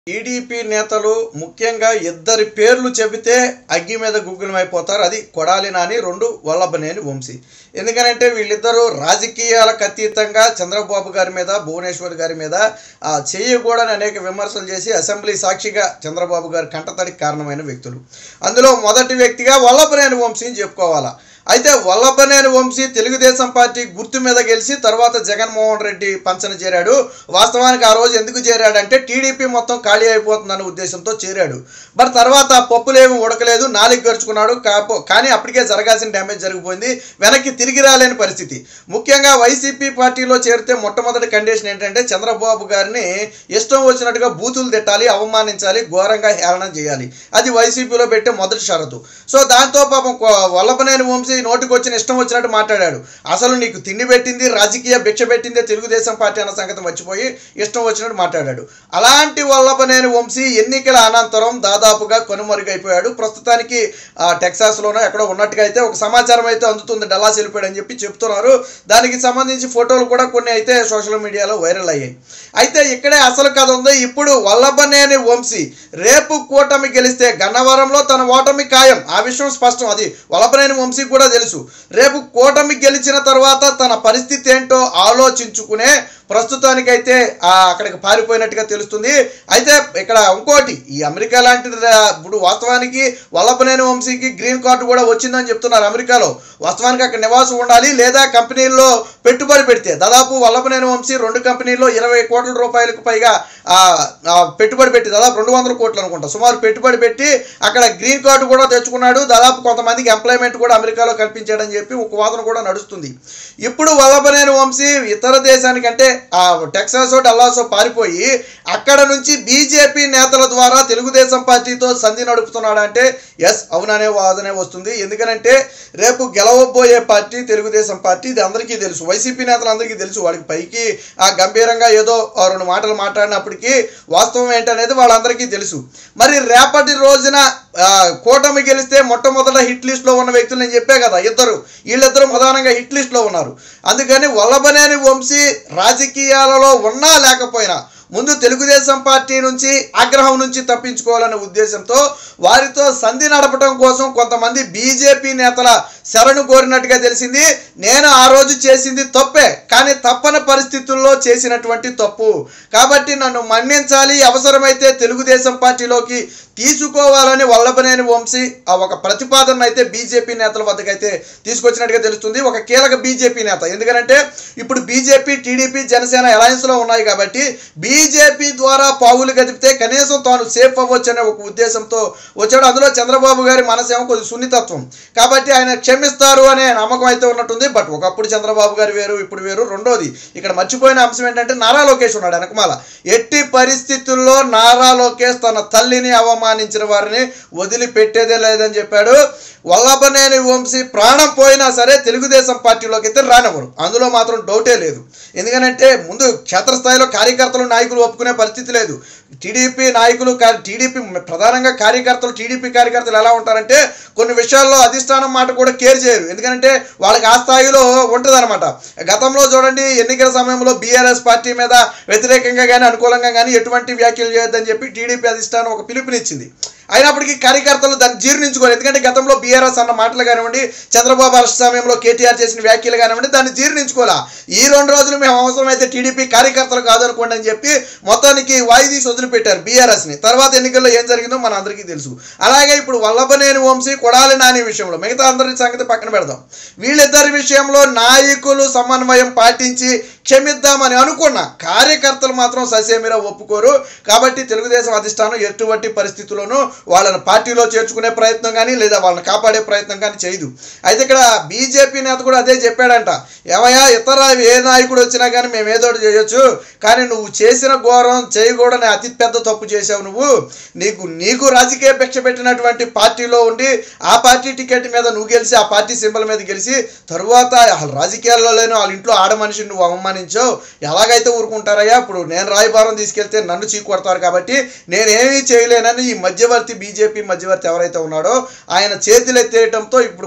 TDP నేతలు ముఖ్యంగా ఇద్దరి పేర్లు చెబితే అగ్గి మీద గుగ్గులం అయిపోతారు అది కొడాలి నాని రెండు వల్లభనేని వంశీ ఎందుకనంటే వీళ్ళిద్దరూ రాజకీయాలకు అతీతంగా చంద్రబాబు గారి మీద భువనేశ్వర్ గారి మీద ఆ, చేయకూడని అనేక విమర్శలు చేసి అసెంబ్లీ సాక్షిగా చంద్రబాబు గారి కంటతడికి కారణమైన వ్యక్తులు అందులో మొదటి వ్యక్తిగా వల్లభనేని వంశీని చెప్పుకోవాలా అయితే వల్లభనేని వంశీ తెలుగుదేశం పార్టీ గుర్తు మీద గెలిచి తర్వాత జగన్మోహన్ రెడ్డి పంచన చేరాడు వాస్తవానికి ఆ రోజు ఎందుకు చేరాడంటే టీడీపీ మొత్తం ఖాళీ అయిపోతుందన్న ఉద్దేశంతో చేరాడు బట్ తర్వాత పప్పులేమి ఉడకలేదు నాలుగు గడుచుకున్నాడు కాపో కానీ అప్పటికే జరగాల్సిన డ్యామేజ్ జరిగిపోయింది వెనక్కి తిరిగి రాలేని పరిస్థితి ముఖ్యంగా వైసీపీ పార్టీలో చేరితే మొట్టమొదటి కండిషన్ ఏంటంటే చంద్రబాబు గారిని ఇష్టం వచ్చినట్టుగా బూతులు తిట్టాలి అవమానించాలి ఘోరంగా హేళన చేయాలి అది వైసీపీలో పెట్టే మొదటి షరతు సో దాంతో పాపం కొ- వల్లభనేని వంశీ నోటికి వచ్చిన ఇష్టం వచ్చినట్టు మాట్లాడాడు అసలు నీకు తిండి పెట్టింది రాజకీయ భిక్ష పెట్టిందే తెలుగుదేశం పార్టీ అన్న సంగతి మర్చిపోయి ఇష్టం వచ్చినట్టు మాట్లాడాడు అలాంటి వల్లభనేని వంశీ ఎన్నికల అనంతరం దాదాపుగా కనుమరుగైపోయాడు ప్రస్తుతానికి ఆ, టెక్సాస్లోనో ఎక్కడో ఉన్నట్టుగా అయితే ఒక సమాచారం అయితే అందుతుంది డల్లాస్ వెళ్ళిపోయాడు అని చెప్పి చెప్తున్నారు దానికి సంబంధించి ఫోటోలు కూడా కొన్ని అయితే సోషల్ మీడియాలో వైరల్ అయ్యాయి అయితే ఇక్కడే అసలు కథ ఉంది ఇప్పుడు వల్లభనేని వంశీ రేపు కూటమి గెలిస్తే గన్నవరంలో తన ఓటమి ఖాయం ఆ విషయం స్పష్టం అది వల్లభనేని వంశీ కూడా తెలుసు రేపు కూటమి గెలిచిన తర్వాత తన పరిస్థితి ఏంటో ఆలోచించుకునే ప్రస్తుతానికైతే ఆ అక్కడికి పారిపోయినట్టుగా తెలుస్తుంది అయితే ఇక్కడ ఇంకోటి ఈ అమెరికా లాంటి రా- ఇప్పుడు వాస్తవానికి వల్లభనేని వంశీకి గ్రీన్ కార్డు కూడా వచ్చిందని చెప్తున్నారు అమెరికాలో వాస్తవానికి అక్కడ నివాసం ఉండాలి లేదా కంపెనీల్లో పెట్టుబడి పెడితే దాదాపు వల్లభనేని వంశీ రెండు కంపెనీల్లో ఇరవై కోట్ల రూపాయలకు పైగా ఆ, ఆ, పెట్టుబడి పెట్టి దాదాపు రెండు వందల కోట్లు అనుకుంటా సుమారు పెట్టుబడి పెట్టి అక్కడ గ్రీన్ కార్డు కూడా తెచ్చుకున్నాడు దాదాపు కొంతమందికి ఎంప్లాయ్మెంట్ కూడా అమెరికాలో కల్పించాడని చెప్పి ఒక వాదన కూడా నడుస్తుంది ఇప్పుడు వల్లభనేని వంశీ ఇతర దేశానికంటే ఆ టెక్సాసో డల్లాసో పారిపోయి అక్కడ నుంచి బీజేపీ నేతల ద్వారా తెలుగుదేశం పార్టీతో సంధి నడుపుతున్నాడంటే ఎస్ అవుననే వాదనే వస్తుంది ఎందుకనంటే రేపు గెలవబోయే పార్టీ తెలుగుదేశం పార్టీ ఇది అందరికీ తెలుసు వైసీపీ నేతలందరికీ తెలుసు వాడికి పైకి ఆ గంభీరంగా ఏదో ఆ రెండు మాటలు మాట్లాడినప్పటికీ వాస్తవం ఏంటనేది వాళ్ళందరికీ తెలుసు మరి రేపటి రోజున ఆ, కూటమి గెలిస్తే మొట్టమొదట హిట్ లిస్ట్లో ఉన్న వ్యక్తులు నేను చెప్పే కదా ఇద్దరు వీళ్ళిద్దరు ప్రధానంగా హిట్ లిస్ట్లో ఉన్నారు అందుకని వల్లభనేని వంశీ రాజకీయాలలో ఉన్నా లేకపోయినా ముందు తెలుగుదేశం పార్టీ నుంచి ఆగ్రహం నుంచి తప్పించుకోవాలనే ఉద్దేశంతో వారితో సంధి నడపడం కోసం కొంతమంది బీజేపీ నేతల శరణు కోరినట్టుగా తెలిసింది నేను ఆ రోజు చేసింది తప్పే కానీ తప్పని పరిస్థితుల్లో చేసినటువంటి తప్పు కాబట్టి నన్ను మన్నించాలి అవసరమైతే తెలుగుదేశం పార్టీలోకి తీసుకోవాలని వల్లభనేని వంశీ ఆ ఒక ప్రతిపాదన అయితే బీజేపీ నేతల వద్దకైతే తీసుకొచ్చినట్టుగా తెలుస్తుంది ఒక కీలక బీజేపీ నేత ఎందుకంటే ఇప్పుడు బీజేపీ టీడీపీ జనసేన అలయన్స్లో ఉన్నాయి కాబట్టి బీజేపీ ద్వారా పావులు గదిపితే కనీసం తాను సేఫ్ అవ్వచ్చు అనే ఒక ఉద్దేశంతో వచ్చాడు అందులో చంద్రబాబు గారి మనసేమో కొద్ది సున్నితత్వం కాబట్టి ఆయన క్షమిస్తారు అనే నమ్మకం అయితే ఉన్నట్టుంది బట్ ఒకప్పుడు చంద్రబాబు గారు వేరు ఇప్పుడు వేరు రెండోది ఇక్కడ మర్చిపోయిన అంశం ఏంటంటే నారా లోకేష్ ఉన్నాడు వెనకమాల ఎట్టి పరిస్థితుల్లో నారా లోకేష్ తన తల్లిని అవమానించిన వారిని వదిలిపెట్టేదే లేదని చెప్పాడు వల్లభనేని వంశీ ప్రాణం పోయినా సరే తెలుగుదేశం పార్టీలోకి అయితే రానివ్వరు అందులో మాత్రం డౌటే లేదు ఎందుకంటే ముందు క్షేత్రస్థాయిలో కార్యకర్తలు నాయకులు ఒప్పుకునే పరిస్థితి లేదు టీడీపీ నాయకులు కా- టీడీపీ ప్రధానంగా కార్యకర్తలు టీడీపీ కార్యకర్తలు ఎలా ఉంటారంటే కొన్ని విషయాల్లో అధిష్టానం మాట కూడా కేర్ చేయరు ఎందుకంటే వాళ్ళకి ఆ స్థాయిలో ఉంటుందన్నమాట గతంలో చూడండి ఎన్నికల సమయంలో బీఆర్ఎస్ పార్టీ మీద వ్యతిరేకంగా కానీ అనుకూలంగా కానీ ఎటువంటి వ్యాఖ్యలు చేయొద్దని చెప్పి టీడీపీ అధిష్టానం ఒక పిలుపునిచ్చింది అయినప్పటికీ కార్యకర్తలు దాన్ని జీర్ణించుకోరు ఎందుకంటే గతంలో బీఆర్ఎస్ అన్న మాటలు కానివ్వండి చంద్రబాబు అరెస్ట్ సమయంలో కేటీఆర్ చేసిన వ్యాఖ్యలు కానివ్వండి దాన్ని జీర్ణించుకోవాలా ఈ రెండు రోజులు మేము అవసరమైతే టీడీపీ కార్యకర్తలు కాదనుకోండి అని చెప్పి మొత్తానికి వాయిదీసి వదిలిపెట్టారు బీఆర్ఎస్ని తర్వాత ఎన్నికల్లో ఏం జరిగిందో మన అందరికీ తెలుసు అలాగే ఇప్పుడు వల్లభనేని వంశీ కొడాలి నాని విషయంలో మిగతా అందరి సంగతి పక్కన పెడదాం వీళ్ళిద్దరి విషయంలో నాయకులు సమన్వయం పాటించి క్షమిద్దామని అనుకున్న కార్యకర్తలు మాత్రం ససేమిరా ఒప్పుకోరు కాబట్టి తెలుగుదేశం అధిష్టానం ఎటువంటి పరిస్థితుల్లోనూ వాళ్ళని పార్టీలో చేర్చుకునే ప్రయత్నం కానీ లేదా వాళ్ళని కాపాడే ప్రయత్నం కానీ చేయదు అయితే ఇక్కడ బీజేపీ నేత కూడా అదే చెప్పాడంట ఏమయ్యా ఇతర ఏ నాయకుడు వచ్చినా కానీ మేము ఏదో ఒకటి చేయొచ్చు కానీ నువ్వు చేసిన ఘోరం చేయకూడని అతి పెద్ద తప్పు చేసావు నువ్వు నీకు నీకు రాజకీయ భిక్ష పెట్టినటువంటి పార్టీలో ఉండి ఆ పార్టీ టికెట్ మీద నువ్వు గెలిచి ఆ పార్టీ సింబల్ మీద గెలిచి తరువాత అసలు రాజకీయాల్లో లేని వాళ్ళ ఇంట్లో ఆడ మనిషిని నువ్వు అవమానించావు ఎలాగైతే ఊరుకుంటారయ్యా ఇప్పుడు నేను రాయబారం తీసుకెళ్తే నన్ను చీకొడతారు కాబట్టి నేనేమీ చేయలేనని ఈ మధ్యవర్తి బీజేపీ మధ్యవర్తి ఎవరైతే ఉన్నాడో ఆయన చేతులు ఎత్తేయడంతో ఇప్పుడు కొ-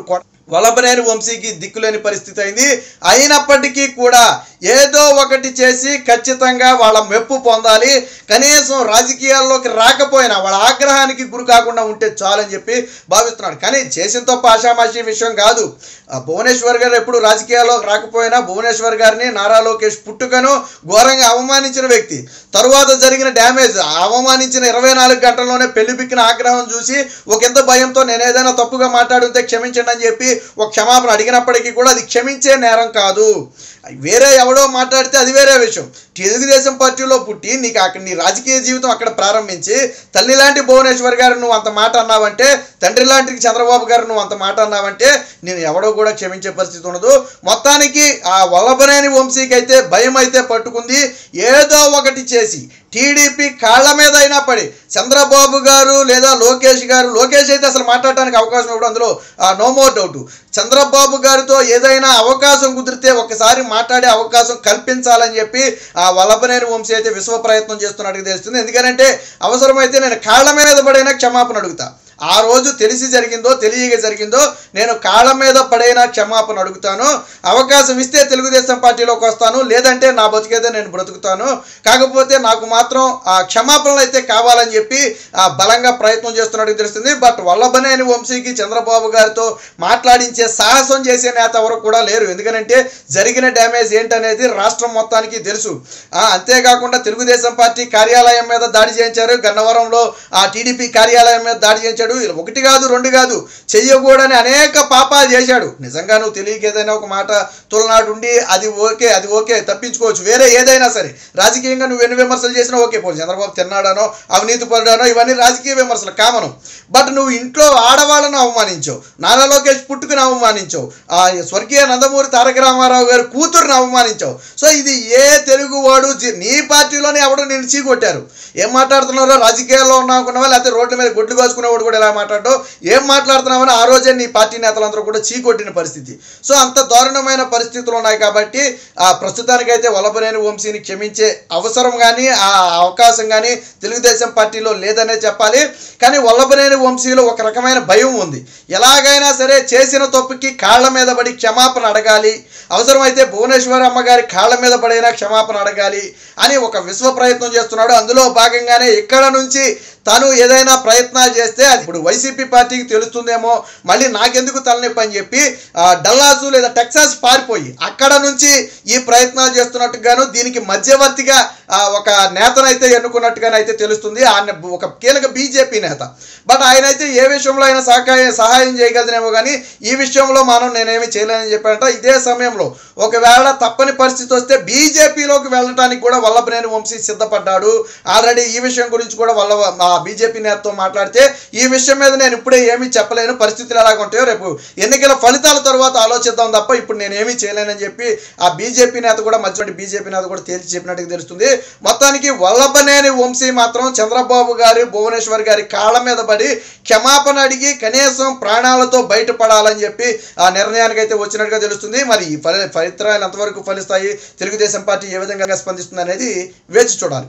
వలభనేని వంశీకి దిక్కులేని పరిస్థితి అయింది అయినప్పటికీ కూడా ఏదో ఒకటి చేసి ఖచ్చితంగా వాళ్ళ మెప్పు పొందాలి కనీసం రాజకీయాల్లోకి రాకపోయినా వాళ్ళ ఆగ్రహానికి గురి కాకుండా ఉంటే చాలని చెప్పి భావిస్తున్నాడు కానీ చేసిన తప్ప ఆషామాషి విషయం కాదు ఆ భువనేశ్వర్ గారు ఎప్పుడు రాజకీయాల్లోకి రాకపోయినా భువనేశ్వర్ గారిని నారా లోకేష్ పుట్టుకను ఘోరంగా అవమానించిన వ్యక్తి తరువాత జరిగిన డ్యామేజ్ అవమానించిన ఇరవై నాలుగు గంటల్లోనే పెళ్లి బిక్కిన ఆగ్రహం చూసి ఒక ఎంత భయంతో నేను ఏదైనా తప్పుగా మాట్లాడుంటే క్షమించండి అని చెప్పి ఒక క్షమాపణ అడిగినప్పటికీ కూడా అది క్షమించే నేరం కాదు వేరే ఎవడో మాట్లాడితే అది వేరే విషయం తెలుగుదేశం పార్టీలో పుట్టి నీకు అక్కడ నీ రాజకీయ జీవితం అక్కడ ప్రారంభించి తల్లి లాంటి భువనేశ్వర్ గారు నువ్వు అంత మాట అన్నావంటే తండ్రి లాంటి చంద్రబాబు గారు నువ్వు అంత మాట అన్నావంటే నేను ఎవడో కూడా క్షమించే పరిస్థితి ఉండదు మొత్తానికి ఆ వల్లభనేని వంశీకి అయితే భయం అయితే పట్టుకుంది ఏదో ఒకటి చేసి టీడీపీ కాళ్ళ మీద అయినా పడి చంద్రబాబు గారు లేదా లోకేష్ గారు లోకేష్ అయితే అసలు మాట్లాడటానికి అవకాశం ఇవ్వడం అందులో నో మోర్ డౌట్ చంద్రబాబు గారితో ఏదైనా అవకాశం కుదిరితే ఒకసారి మాట్లాడే అవకాశం కల్పించాలని చెప్పి ఆ వల్లభనేని వంశీ అయితే విశ్వ ప్రయత్నం చేస్తున్నట్టుగా తెలుస్తుంది ఎందుకంటే అవసరమైతే నేను కాళ్ళ మీద పడైనా క్షమాపణ అడుగుతా ఆ రోజు తెలిసి జరిగిందో తెలియక జరిగిందో నేను కాళ్ళ మీద పడైనా క్షమాపణ అడుగుతాను అవకాశం ఇస్తే తెలుగుదేశం పార్టీలోకి వస్తాను లేదంటే నా బతికేదే నేను బ్రతుకుతాను కాకపోతే నాకు మాత్రం ఆ క్షమాపణలు అయితే కావాలని చెప్పి ఆ బలంగా ప్రయత్నం చేస్తున్నట్టు తెలుస్తుంది బట్ వల్లభనేని వంశీకి చంద్రబాబు గారితో మాట్లాడించే సాహసం చేసే నేత ఎవరు కూడా లేరు ఎందుకంటే జరిగిన డ్యామేజ్ ఏంటనేది రాష్ట్రం మొత్తానికి తెలుసు ఆ, అంతేకాకుండా తెలుగుదేశం పార్టీ కార్యాలయం మీద దాడి చేయించారు గన్నవరంలో ఆ టీడీపీ కార్యాలయం మీద దాడి చేయించాడు ఇలా ఒకటి కాదు రెండు కాదు చెయ్యకూడని అనేక పాపాలు చేశాడు నిజంగా నువ్వు తెలియక ఏదైనా ఒక మాట తులనాడు ఉండి అది ఓకే అది ఓకే తప్పించుకోవచ్చు వేరే ఏదైనా సరే రాజకీయంగా నువ్వు ఎన్ని విమర్శలు చేసినా ఓకే పోనీ చంద్రబాబు తిన్నాడానో అవినీతి పరుడానో ఇవన్నీ రాజకీయ విమర్శలు కామను బట్ నువ్వు ఇంట్లో ఆడవాళ్ళను అవమానించావు నారా లోకేష్ పుట్టుకుని అవమానించావు ఆ స్వర్గీయ నందమూరి తారక రామారావు గారి కూతురుని అవమానించావు సో ఇది ఏ తెలుగువాడు జి- నీ పార్టీలోనే ఎవడు నేను చీకొట్టారు ఏం మాట్లాడుతున్నారో రాజకీయాల్లో ఉన్నావుకున్నావా లేకపోతే రోడ్ల మీద గొడ్లు కాసుకునేవాడు కూడా ఎలా మాట్లాడటం ఏం మాట్లాడుతున్నావని ఆ రోజే నీ పార్టీ నేతలందరూ కూడా చీకొట్టిన పరిస్థితి సో అంత దారుణమైన పరిస్థితులు ఉన్నాయి కాబట్టి ఆ ప్రస్తుతానికైతే వలపనేని వంశీని క్షమించే అవసరం కానీ ఆ అవకాశం కానీ తెలుగుదేశం పార్టీలో లేదనే చెప్పాలి కానీ వల్లభనేని వంశీలో ఒక రకమైన భయం ఉంది ఎలాగైనా సరే చేసిన తప్పుకి కాళ్ళ మీద పడి క్షమాపణ అడగాలి అవసరమైతే భువనేశ్వర్ అమ్మగారి కాళ్ళ మీద పడైనా క్షమాపణ అడగాలి అని ఒక విశ్వ ప్రయత్నం చేస్తున్నాడు అందులో భాగంగానే ఇక్కడ నుంచి తను ఏదైనా ప్రయత్నాలు చేస్తే అది ఇప్పుడు వైసీపీ పార్టీకి తెలుస్తుందేమో మళ్ళీ నాకెందుకు తలనొప్పి అని చెప్పి ఆ, డల్లాసు లేదా టెక్సాస్ పారిపోయి అక్కడ నుంచి ఈ ప్రయత్నాలు చేస్తున్నట్టుగాను దీనికి మధ్యవర్తిగా ఆ, ఒక నేతనైతే ఎన్నుకున్నట్టుగానైతే తెలుస్తుంది ఆయన ఒక కీలక బీజేపీ నేత బట్ ఆయన అయితే ఏ విషయంలో అయినా సహకాయ సహాయం చేయగలదేమో కానీ ఈ విషయంలో మనం నేనేమి చేయలేనని చెప్పారంట ఇదే సమయంలో ఒకవేళ తప్పని పరిస్థితి వస్తే బీజేపీలోకి వెళ్ళడానికి కూడా వల్లభనేని వంశీ సిద్ధపడ్డాడు ఆల్రెడీ ఈ విషయం గురించి కూడా వల్ల ఆ బీజేపీ నేతతో మాట్లాడితే ఈ విషయం మీద నేను ఇప్పుడే ఏమీ చెప్పలేను పరిస్థితులు ఎలాగ ఉంటాయో రేపు ఎన్నికల ఫలితాల తర్వాత ఆలోచిద్దాం తప్ప ఇప్పుడు నేను ఏమీ చేయలేనని చెప్పి ఆ బీజేపీ నేత కూడా మధ్య బీజేపీ నేత కూడా తేల్చి చెప్పినట్టుగా తెలుస్తుంది మొత్తానికి వల్లభనేని వంశీ మాత్రం చంద్రబాబు గారి భువనేశ్వర్ గారి కాళ్ళ మీద పడి క్షమాపణ అడిగి కనీసం ప్రాణాలతో బయటపడాలని చెప్పి ఆ నిర్ణయానికి అయితే వచ్చినట్టుగా తెలుస్తుంది మరి ఈ ఫలి ఫలితాలు ఎంతవరకు ఫలిస్తాయి తెలుగుదేశం పార్టీ ఏ విధంగా స్పందిస్తుంది అనేది వేచి చూడాలి